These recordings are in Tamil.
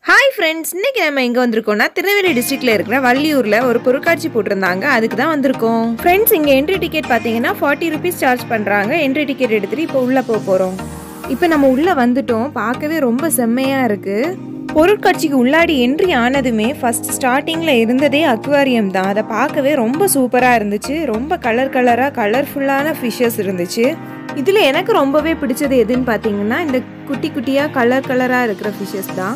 ஹாய் ஃப்ரெண்ட்ஸ் இன்னைக்கு நம்ம எங்கே வந்திருக்கோம்னா திருநெல்வேலி டிஸ்ட்ரிக்ட்ல இருக்கிற வள்ளியூரில் ஒரு பொருட்காட்சி போட்டிருந்தாங்க அதுக்கு தான் வந்திருக்கோம் ஃப்ரெண்ட்ஸ் இங்கே என்ட்ரி டிக்கெட் பார்த்தீங்கன்னா ஃபார்ட்டி ருபீஸ் சார்ஜ் பண்ணுறாங்க என்ட்ரி டிக்கெட் எடுத்துகிட்டு இப்போ உள்ளே போக போகிறோம் இப்போ நம்ம உள்ளே வந்துட்டோம் பார்க்கவே ரொம்ப செம்மையாக இருக்குது பொருட்காட்சிக்கு உள்ளாடி என்ட்ரி ஆனதுமே ஃபர்ஸ்ட் ஸ்டார்டிங்கில் இருந்ததே அக்வாரியம் தான் அதை பார்க்கவே ரொம்ப சூப்பராக இருந்துச்சு ரொம்ப கலர் கலராக கலர்ஃபுல்லான ஃபிஷ்ஷஸ் இருந்துச்சு இதில் எனக்கு ரொம்பவே பிடிச்சது எதுன்னு பார்த்தீங்கன்னா இந்த குட்டி குட்டியாக கலர் கலராக இருக்கிற ஃபிஷ்ஷஸ் தான்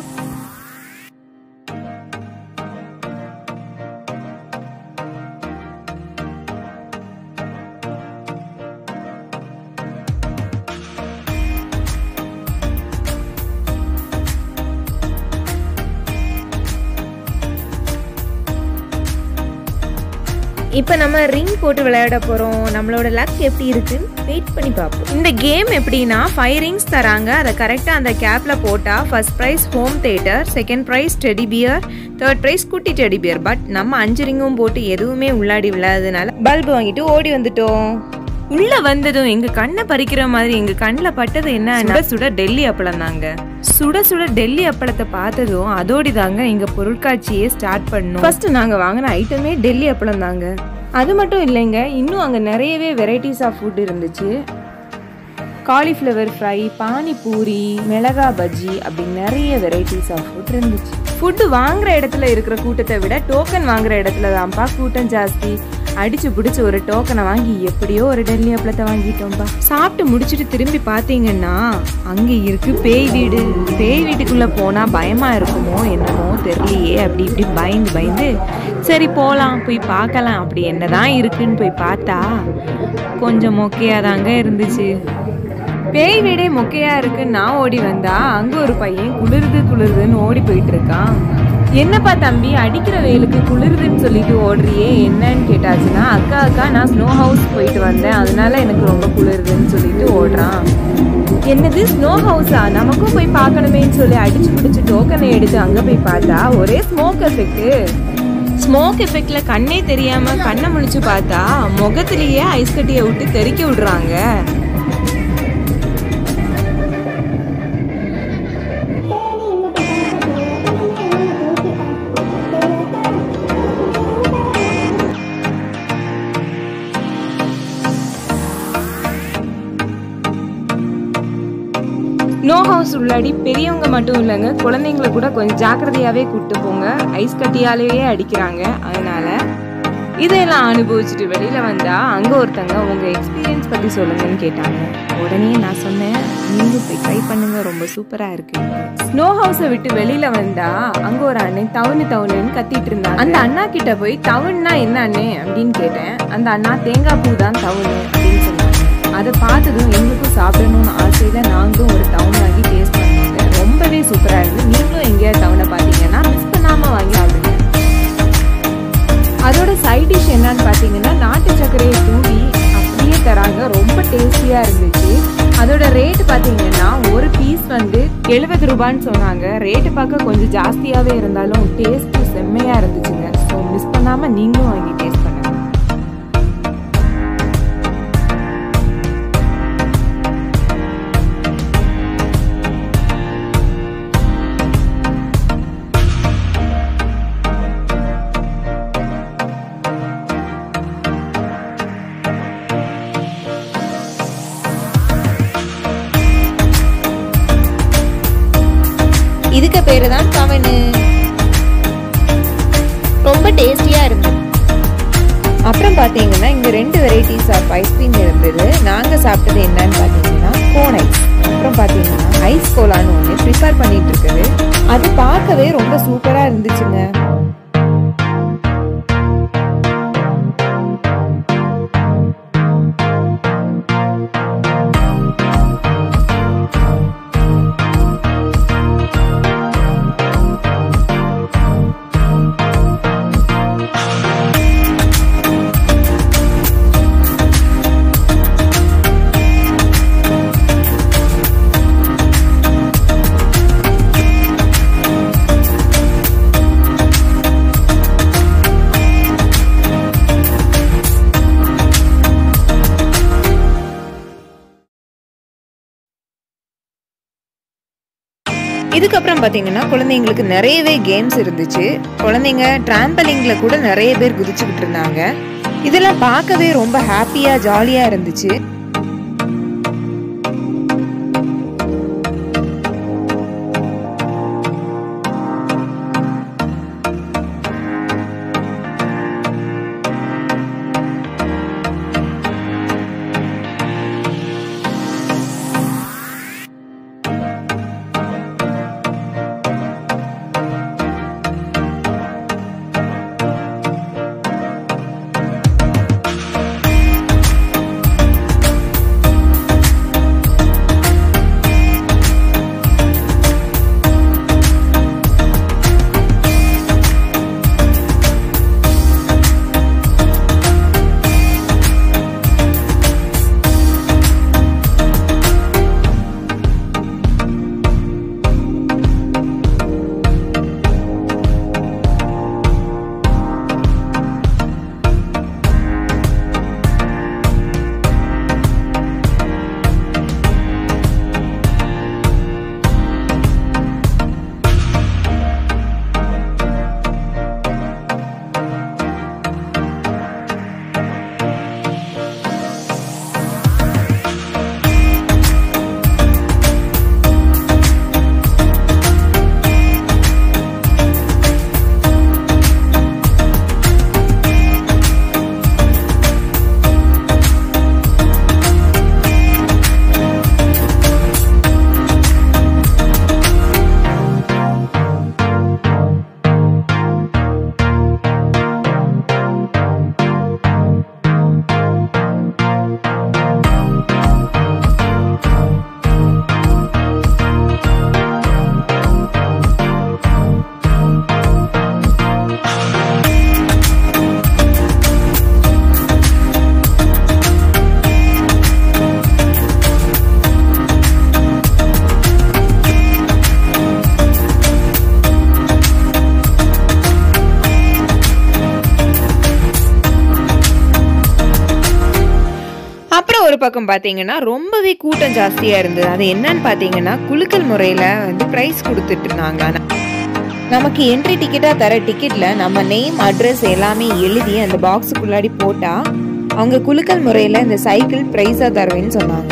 இப்போ நம்ம ரிங் போட்டு விளையாட போகிறோம் நம்மளோட லக் எப்படி இருக்குன்னு வெயிட் பண்ணி பார்ப்போம் இந்த கேம் எப்படின்னா ஃபைவ் ரிங்ஸ் தராங்க அதை கரெக்டாக அந்த கேப்பில் போட்டால் first prize home theatre second prize teddy bear third prize குட்டி டெடி பியர் பட் நம்ம அஞ்சு ரிங்கும் போட்டு எதுவுமே உள்ளாடி விளையாததுனால பல்பு வாங்கிட்டு ஓடி வந்துட்டோம் உள்ள வந்ததும் எங்க கண்ணை பறிக்கிற மாதிரி எங்க கண்ணில் பட்டது என்ன சுட சுட டெல்லி அப்பளம் தாங்க சுட சுட டெல்லி அப்பளத்தை பார்த்ததும் அதோடி தாங்க எங்க பொருட்காட்சியே ஸ்டார்ட் பண்ணோம் ஃபர்ஸ்ட் நாங்க வாங்கின ஐட்டமே டெல்லி அப்பளம் தாங்க அது மட்டும் இல்லைங்க இன்னும் அங்க நிறையவே வெரைட்டிஸ் ஆஃப் ஃபுட் இருந்துச்சு காலிஃப்ளவர் ஃப்ரை பானிபூரி மிளகா பஜ்ஜி அப்படி நிறைய வெரைட்டிஸ் ஆஃப் ஃபுட் இருந்துச்சு ஃபுட்டு வாங்குற இடத்துல இருக்கிற கூட்டத்தை விட டோக்கன் வாங்குற இடத்துல தான்ப்பா கூட்டம் ஜாஸ்தி அடிச்சு பிடிச்சி ஒரு டோக்கனை வாங்கி எப்படியோ ஒரு டெல்லி அப்பளத்தை வாங்கிட்டோம்பா சாப்பிட்டு முடிச்சுட்டு திரும்பி பார்த்தீங்கன்னா அங்க இருக்கு பேய் வீடு பேய் வீட்டுக்குள்ள போனா பயமா இருக்குமோ என்னமோ தெரியலையே அப்படி இப்படி பயந்து பயந்து சரி போலாம் போய் பார்க்கலாம் அப்படி என்னதான் இருக்குன்னு போய் பார்த்தா கொஞ்சம் மொக்கையாதாங்க இருந்துச்சு பேய் வீடே மொக்கையா இருக்குன்னு நான் ஓடி வந்தா அங்க ஒரு பையன் குளிருது குளிருதுன்னு ஓடி போயிட்டு இருக்கான் என்னப்பா தம்பி அடிக்கிற வெயிலுக்கு குளிருதுன்னு சொல்லிட்டு ஓடுறியே என்னன்னு கேட்டாச்சுன்னா அக்கா அக்கா நான் ஸ்னோ ஹவுஸ் போயிட்டு வந்தேன் அதனால எனக்கு ரொம்ப குளிருதுன்னு சொல்லிட்டு ஓடுறான் என்னது ஸ்னோ ஹவுஸா நமக்கும் போய் பார்க்கணுமேன்னு சொல்லி அடிச்சு பிடிச்சி டோக்கனை எடுத்து அங்க போய் பார்த்தா ஒரே ஸ்மோக் எஃபெக்ட் ஸ்மோக் எஃபெக்ட்ல கண்ணே தெரியாம கண்ணை முழிச்சு பார்த்தா முகத்திலேயே ஐஸ் கட்டியை விட்டு தெறிக்க விடுறாங்க நோ ஹவுஸ் உள்ளாடி பெரியவங்க மட்டும் இல்லைங்க குழந்தைங்கள கூட கொஞ்சம் ஜாக்கிரதையாகவே கூப்பிட்டு போங்க ஐஸ் கட்டியாலேயே அடிக்கிறாங்க அதனால இதையெல்லாம் அனுபவிச்சுட்டு வெளியில வந்தா அங்க ஒருத்தங்க உங்க எக்ஸ்பீரியன்ஸ் பத்தி சொல்லுங்கன்னு கேட்டாங்க உடனே நான் சொன்னேன் நீங்க போய் ட்ரை பண்ணுங்க ரொம்ப சூப்பரா இருக்கு ஸ்னோ ஹவுஸை விட்டு வெளியில வந்தா அங்க ஒரு அண்ணன் தவுனு தவுனுன்னு கத்திட்டு இருந்தாங்க அந்த அண்ணா கிட்ட போய் தவுன்னா என்ன அண்ணே அப்படின்னு கேட்டேன் அந்த அண்ணா தேங்காய் பூ தான் தவுனு அப்படின்னு சொன்னாங்க அதை பார்த்ததும் எங்களுக்கும் சாப்பிடணும்னு ஆசையில நாங்களும் ஒரு டவுன் வாங்கி டேஸ்ட் பண்ணோங்க ரொம்பவே சூப்பரா இருக்கு நீங்களும் எங்கேயாவது டவுனை பார்த்தீங்கன்னா மிஸ் பண்ணாம வாங்கி சாப்பிடுங்க அதோட சைட் டிஷ் என்னன்னு பார்த்தீங்கன்னா நாட்டு சர்க்கரையை தூவி அப்படியே தராங்க ரொம்ப டேஸ்டியா இருந்துச்சு அதோட ரேட் பார்த்தீங்கன்னா ஒரு பீஸ் வந்து எழுபது ரூபான்னு சொன்னாங்க ரேட்டு பார்க்க கொஞ்சம் ஜாஸ்தியாகவே இருந்தாலும் டேஸ்ட் செம்மையா இருந்துச்சுங்க ஸோ மிஸ் பண்ணாம நீங்களும் வாங்கி டேஸ்ட் பண்ணுங்க இதுக்கு பேரு தான் கவனு ரொம்ப டேஸ்டியா இருந்தது அப்புறம் பார்த்தீங்கன்னா இங்கே ரெண்டு வெரைட்டிஸ் ஆஃப் ஐஸ்கிரீம் இருந்தது நாங்கள் சாப்பிட்டது என்னன்னு பார்த்தீங்கன்னா கோன் ஐஸ் அப்புறம் பார்த்தீங்கன்னா ஐஸ் கோலான்னு ஒன்று ப்ரிப்பேர் பண்ணிட்டு இருக்குது அது பார்க்கவே ரொம்ப சூப்பராக இருந்துச்சுங்க இதுக்கப்புறம் பார்த்தீங்கன்னா குழந்தைங்களுக்கு நிறையவே கேம்ஸ் இருந்துச்சு குழந்தைங்க ட்ராம்பலிங்கில் கூட நிறைய பேர் குதிச்சுக்கிட்டு இருந்தாங்க இதெல்லாம் பார்க்கவே ரொம்ப ஹாப்பியாக ஜாலியாக இருந்துச்சு அப்புறம் ஒரு பக்கம் பார்த்தீங்கன்னா ரொம்பவே கூட்டம் ஜாஸ்தியாக இருந்தது அது என்னன்னு பார்த்தீங்கன்னா குலுக்கல் முறையில் வந்து ப்ரைஸ் கொடுத்துட்டு இருந்தாங்க ஆனா, நமக்கு என்ட்ரி டிக்கெட்டாக தர டிக்கெட்டில் நம்ம நேம் அட்ரஸ் எல்லாமே எழுதி அந்த பாக்ஸுக்குள்ளாடி போட்டால் அவங்க குலுக்கல் முறையில் இந்த சைக்கிள் ப்ரைஸாக தருவேன்னு சொன்னாங்க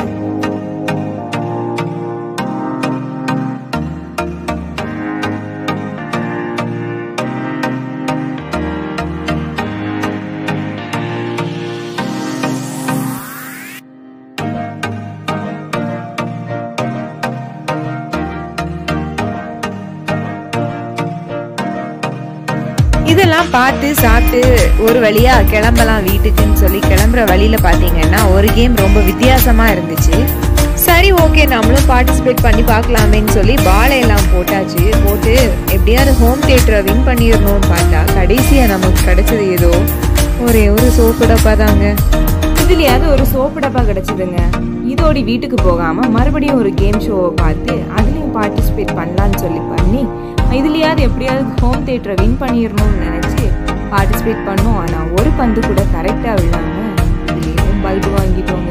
இதெல்லாம் பார்த்து சாப்பிட்டு ஒரு வழியா கிளம்பலாம் வீட்டுக்குன்னு சொல்லி கிளம்புற வழியில பாத்தீங்கன்னா ஒரு கேம் ரொம்ப வித்தியாசமா இருந்துச்சு சரி ஓகே நம்மளும் பார்ட்டிசிபேட் பண்ணி பார்க்கலாமேன்னு சொல்லி பாலை எல்லாம் போட்டாச்சு போட்டு எப்படியாவது ஹோம் தியேட்டரை வின் பண்ணிடணும்னு பார்த்தா கடைசியா நமக்கு கிடைச்சது ஏதோ ஒரே ஒரு சோப்பு டப்பா தாங்க இதுலயாவது ஒரு சோப்பு டப்பா கிடைச்சதுங்க இதோடி வீட்டுக்கு போகாம மறுபடியும் ஒரு கேம் ஷோவை பார்த்து அதுலயும் பார்ட்டிசிபேட் பண்ணலாம்னு சொல்லி பண்ணி இதுலயாவது எப்படியாவது ஹோம் தியேட்டரை வின் பண்ணிடணும்னு நினைச்சு பார்ட்டிசிபேட் பண்ணோம் ஆனா ஒரு பந்து கூட கரெக்டா விழாம இதுலயும் பல்பு வாங்கிட்டோங்க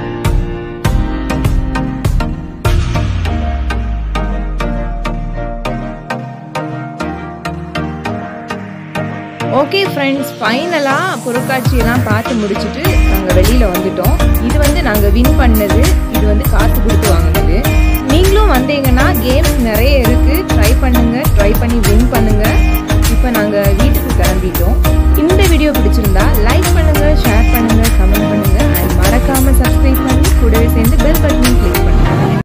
ஓகே ஃப்ரெண்ட்ஸ் ஃபைனலாக பொருட்காட்சியெல்லாம் பார்த்து முடிச்சுட்டு நாங்கள் வெளியில் வந்துட்டோம் இது வந்து நாங்கள் வின் பண்ணது இது வந்து காசு கொடுத்து வாங்கினது நீங்களும் வந்தீங்கன்னா கேம்ஸ் நிறைய இருக்குது ட்ரை பண்ணுங்கள் ட்ரை பண்ணி வின் பண்ணுங்கள்